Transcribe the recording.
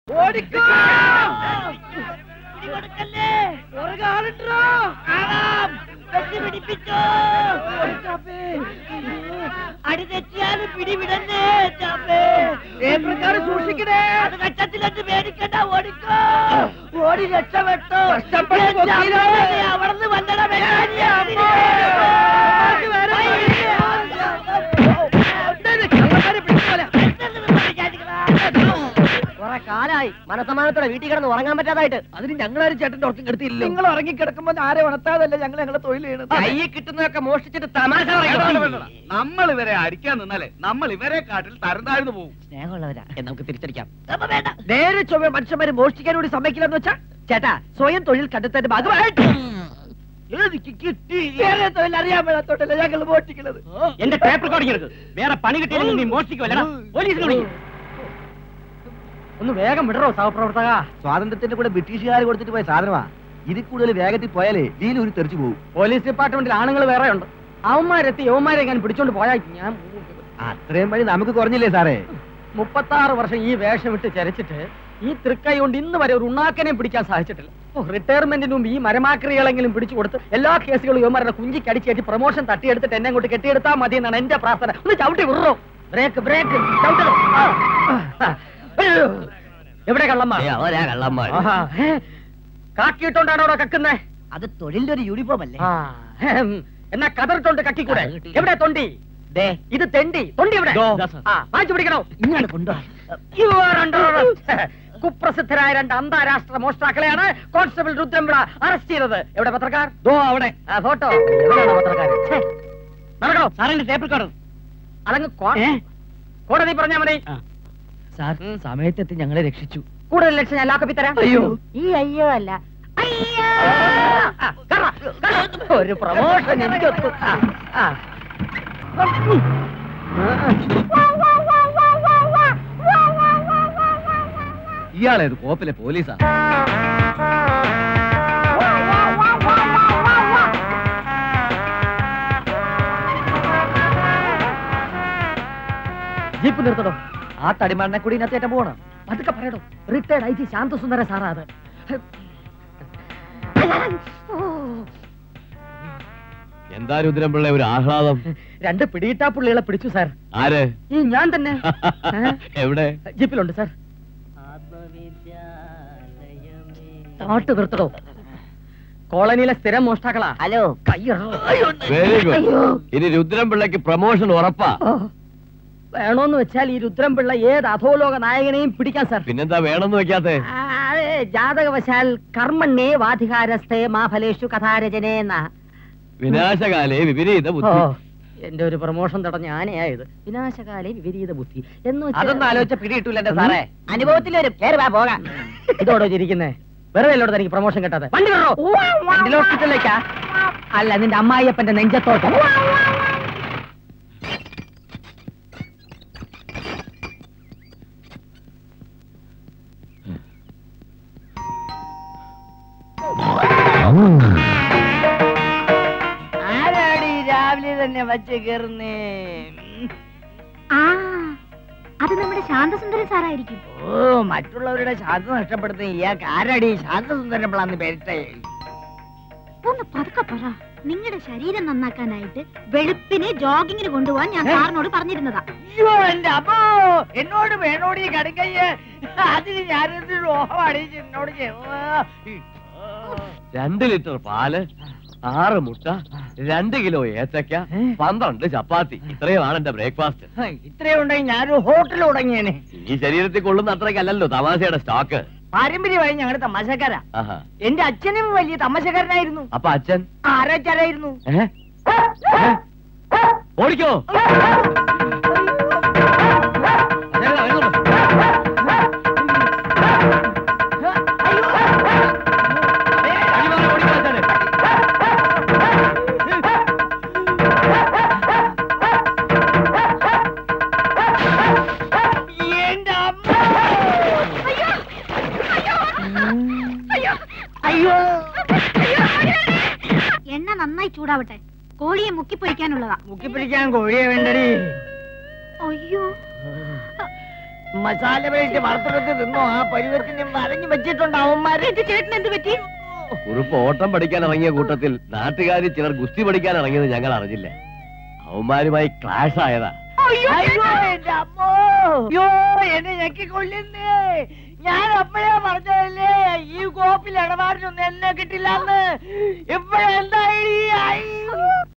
ഓടിക്കോ പിടികൊടുക്കല്ലേ പുറകെ ആളുണ്ടോ കാണാം വെച്ച് പിടിപ്പിച്ചോ ചാപ്പേ. അടി തെറ്റിയാലും പിടിവിടന്നേ ചാപ്പേ പ്രകാരം സൂക്ഷിക്കണേ അത് കച്ചത്തിലെന്ന് പേടിക്കണ്ട ഓടിക്കോ ഓടി രക്ഷപ്പെട്ടോ അവിടുന്ന് വന്നട കുറെ കാലായി മനസമാനത്തോടെ വീട്ടിൽ കിടന്ന് ഉറങ്ങാൻ പറ്റാതായിട്ട് അതിന് ഞങ്ങളാരും ചേട്ടന്റെ ഉറക്കം കെടുത്തില്ല നിങ്ങൾ ഉറങ്ങി കിടക്കുമ്പോ ആരെ ഉണർത്താതല്ല ഞങ്ങൾ ഞങ്ങളെ തൊഴിൽ ചെയ്യണത് കയ്യിൽ കിട്ടുന്നതൊക്കെ മോഷ്ടിച്ചിട്ട് തമാശ നമ്മൾ ഇവരെ അടിക്കാൻ നിന്നാലേ നമ്മൾ ഇവരെ കാട്ടിൽ തരം താഴ്ന്നു പോകും സ്നേഹമുള്ളവരാ എന്ന് നമുക്ക് തിരിച്ചടിക്കാം വേണ്ട നേരെ ചൊവ്വ മനുഷ്യന്മാര് മോഷ്ടിക്കാൻ കൂടി സമ്മതിക്കില്ലെന്ന് വെച്ചാ ചേട്ടാ സ്വയം തൊഴിൽ കണ്ടെത്തന്റെ ഭാഗമായിട്ട് എനിക്ക് കിട്ടി വേറെ തൊഴിൽ അറിയാൻ മേളത്തോട്ടല്ല ഞങ്ങൾ മോഷ്ടിക്കുന്നത് എന്റെ ടേപ്പ് റെക്കോർഡിംഗ് എടുക്ക് വേറെ പണി കിട്ടിയില്ലെങ്കിൽ നീ മോഷ്ടിക്കുമല്ലടാ പോലീസിനെ വിളിക്കും ഒന്ന് വേഗം വിടറോ സഹപ്രവർത്തക സ്വാതന്ത്ര്യത്തിന്റെ കൂടെ ബ്രിട്ടീഷുകാർ കൊടുത്തിട്ട് പോയ സാധനമാ ഇതിൽ കൂടുതൽ വേഗത്തിൽ പോയാലേ വീല് ഒരു തെറിച്ചു പോകും പോലീസ് ഡിപ്പാർട്ട്മെന്റിൽ ആണുങ്ങൾ വേറെ ഉണ്ട് അവന്മാരെത്തി യവന്മാരെ ഞാൻ പിടിച്ചോണ്ട് പോയാൽ ഞാൻ അത്രയും പണി നമുക്ക് കുറഞ്ഞില്ലേ സാറേ മുപ്പത്താറ് വർഷം ഈ വേഷം ഇട്ട് ചരച്ചിട്ട് ഈ തൃക്കൈ കൊണ്ട് ഇന്ന് വരെ ഒരു ഉണ്ണാക്കനെ പിടിക്കാൻ സാധിച്ചിട്ടില്ല ഓ റിട്ടയർമെന്റിന് മുമ്പ് ഈ മരമാക്രികളെങ്കിലും പിടിച്ചു കൊടുത്ത് എല്ലാ കേസുകളും യുവമാരുടെ കുഞ്ചി കടിച്ചേറ്റി പ്രൊമോഷൻ തട്ടിയെടുത്തിട്ട് എന്നെ കൊണ്ട് കെട്ടിയെടുത്താൽ മതി എന്നാണ് എന്റെ പ്രാർത്ഥന ഒന്ന് ചവിട്ടി വിടറോ ബ്രേക്ക് ബ്രേക്ക് ചവിട്ടണോ ആ. അയ്യോ. എവിടെ കള്ളമ്മ കള്ളന്മാർ ആഹാ. ഏ? കാക്കിയിട്ടോണ്ടാണോ അവിടെ കക്കുന്നേ അത് തൊഴിലിന്റെ ഒരു യൂണിഫോം അല്ലേ ആ, ഹം. എന്നാ കതറിട്ടോണ്ട് കക്കിക്കൂടെ എവിടെ തൊണ്ടി ദേ ഇത് തെണ്ടി തൊണ്ടി എവിടെ ആ വാങ്ങിച്ചു പിടിക്കണോ ഇങ്ങനെ കൊണ്ടോ You are under arrest. കുപ്രസിദ്ധരായ രണ്ട് അന്താരാഷ്ട്ര മോഷ്ടാക്കളെയാണ് കോൺസ്റ്റബിൾ രുദ്രംവിള അറസ്റ്റ് ചെയ്തത് എവിടെ പത്രക്കാർ ദോ അവിടെ ആ ഫോട്ടോ എവിടെയാണ് പത്രക്കാർ ഛേ. നടക്കണോ സാറിന്റെ ടേപ്പ് റെക്കോർഡർ അതങ്ങ് കോ- കോടതി പറഞ്ഞാ മതി സാർ സമയത്തെത്തി ഞങ്ങളെ രക്ഷിച്ചു കൂടുതൽ ലക്ഷം ഞാൻ ലാക്കപ്പി തരാം അയ്യോ. ഈ അയ്യോ അല്ല അയ്യോ ആ, കേറാ, കേറാ. ഒരു പ്രമോഷൻ എനിക്കൊത്തു ആ, ആ. ഇയാളേത് കോപ്പിലെ പോലീസാ ജീപ്പ് നിർത്തടോ ആ തടിമാറിനെ കൂടി ഇതിനകത്ത് പോകണം അതൊക്കെ പറയടോ റിട്ടയർഡ് ഐ ജി ശാന്തസുന്ദര സാറാ അത് എന്താ രുദ്രംപിള്ള ഒരു ആഹ്ലാദം രണ്ട് പിടിയിട്ടാ പുള്ളികളെ പിടിച്ചു സാർ ആര് ഈ ഞാൻ തന്നെ ഏ? എവിടെ ജീപ്പിലുണ്ട് സാർ താട്ട് നിർത്തടോ കോളനിയിലെ സ്ഥിരം മോഷ്ടാക്കളാ ഹലോ കയ്യറോ വെരി ഗുഡ് ഇനി രുദ്രംപിള്ളക്ക് പ്രൊമോഷൻ ഉറപ്പാ വേണോന്ന് വെച്ചാൽ ഈ രുദ്രംപിള്ള ഏത് അധോലോക നായകനെയും പിടിക്കാൻ സാർ പിന്നെന്താ വേണമെന്ന് വെക്കാത്തെ ആ, അത് ജാതകവശാൽ കർമ്മണ്യേ വാധികാരസ്ഥേ മാഫലേഷു കഥാരചനേ എന്നാ വിനാശകാലേ വിപരീത ഓ, ബുദ്ധി എന്റെ ഒരു പ്രൊമോഷൻ തടഞ്ഞ ആനയായത് വിനാശകാലേ വിപരീത ബുദ്ധി എന്ന് വെച്ചാ- അതൊന്നും ആലോചിച്ച പിടിയിട്ടില്ല എന്റെ സാറേ അനുഭവത്തിൽ വരും കേറി വാ പോകാം ഇതോടോ ചിരിക്കുന്നേ വെറുതെ അല്ലോട് എനിക്ക് പ്രൊമോഷൻ കിട്ടാതെ വണ്ടി കയറോ മെന്റൽ ഹോസ്പിറ്റലിലേക്കാ അല്ല നിന്റെ അമ്മായിയപ്പന്റെ നെഞ്ചത്തോട്ട് ആരാടി രാവിലെ തന്നെ വച്ച് കയറുന്നേ ആ അത് നമ്മുടെ ശാന്തസുന്ദരൻ സാറായിരിക്കും ഓ മറ്റുള്ളവരുടെ ശാന്ത നഷ്ടപ്പെടുത്തുന്ന ഇയാൾക്ക് ആരാടി ശാന്തസുന്ദരപ്പിളാന്ന് പേരിട്ടേ ഒന്ന് പതുക്കെ പറ നിങ്ങളുടെ ശരീരം നന്നാക്കാനായിട്ട് വെളുപ്പിനെ ജോഗിങ്ങിന് കൊണ്ടുപോകാൻ ഞാൻ സാറിനോട് പറഞ്ഞിരുന്നതാ അയ്യോ എന്റെ അമ്മോ എന്നോട് വേണോടി കടുക്കയ്യ അതിന് ഞാനെന്തൊരു ഓഹം അടിച്ച് എന്നോട് ചെയ്യ- രണ്ട് ലിറ്റർ പാല് ആറ് മുട്ട രണ്ട് കിലോ ഏത്തക്ക പന്ത്രണ്ട് ചപ്പാത്തി ഇത്രയുമാണ് എന്റെ ബ്രേക്ക്ഫാസ്റ്റ് ഹ, ഇത്രയും ഉണ്ടെങ്കിൽ ഞാനൊരു ഹോട്ടൽ തുടങ്ങിയേനെ ഈ ശരീരത്തിൽ കൊള്ളുന്ന അത്രയ്ക്കല്ലല്ലോ തമാശയുടെ സ്റ്റോക്ക് പാരമ്പര്യമായി ഞങ്ങളുടെ തമാശക്കാരാ ആഹാ എന്റെ അച്ഛനും വലിയ തമാശക്കാരനായിരുന്നു അപ്പൊ അച്ഛൻ ആരാച്ചാരായിരുന്നു ഏ? ഏ? ഓടിക്കോ അടിമാലി ഓടിക്കോ അച്ഛനെ. എന്റെ അമ്മ അയ്യോ എണ്ണ നന്നായി ചൂടാവട്ടെ കോഴിയെ മുക്കി പൊരിക്കാനുള്ളതാ മുക്കിപ്പിടിക്കാൻ കോഴിയെ വേണ്ടടി അയ്യോ മസാല വേണ്ടി വറുത്തെടുത്ത് തിന്നോ ആ പരുവത്തിന് വരഞ്ഞു വെച്ചിട്ടുണ്ട് അവന്മാരെ ചേട്ടൻ എന്ത് പറ്റി കുറുപ്പ് ഓട്ടം പഠിക്കാൻ ഇറങ്ങിയ കൂട്ടത്തിൽ നാട്ടുകാരിൽ ചിലർ ഗുസ്തി പഠിക്കാൻ ഇറങ്ങിയത് ഞങ്ങൾ അറിഞ്ഞില്ല അവന്മാരുമായി ക്ലാഷ് ആയതാ അയ്യോ എന്റെ അമ്മോ അയ്യോ എന്നെ ഞെക്കിക്കൊള്ളുന്നേ ഞാൻ അപ്പോഴേ പറഞ്ഞതല്ലേ ഈ കോപ്പിൽ ഇടപാടിനൊന്നും എന്നെ കിട്ടില്ല എന്ന് ഇപ്പോഴെന്തായി